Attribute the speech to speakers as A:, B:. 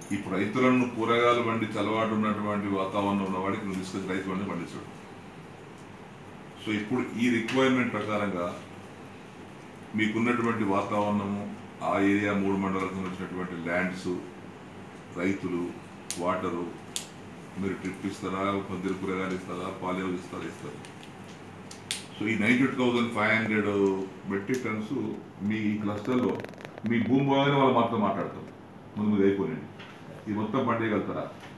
A: ఇప్పుడు రైతులను కూరగాయలు పండించి అలవాటు ఉన్నటువంటి వాతావరణం ఉన్నవాడికి నువ్వు తీసుకొచ్చి రైతు బండి పండించడు సో ఇప్పుడు ఈ రిక్వైర్మెంట్ ప్రకారంగా మీకున్నటువంటి వాతావరణము ఆ ఏరియా మూడు మండలాలకు వచ్చినటువంటి ల్యాండ్స్ రైతులు వాటరు మీరు ట్రిప్ ఇస్తారా పందిరి కూరగాయలు ఇస్తారా పాలేవు ఇస్తారా ఇస్తారు సో ఈ ninety thousand five hundred metric tons మీ క్లస్టర్లో మీ భూమి బాగానే వాళ్ళు మాత్రం మాట్లాడతారు ముందు మీద అయిపోయింది ఇది మొత్తం పండియగలుగుతారా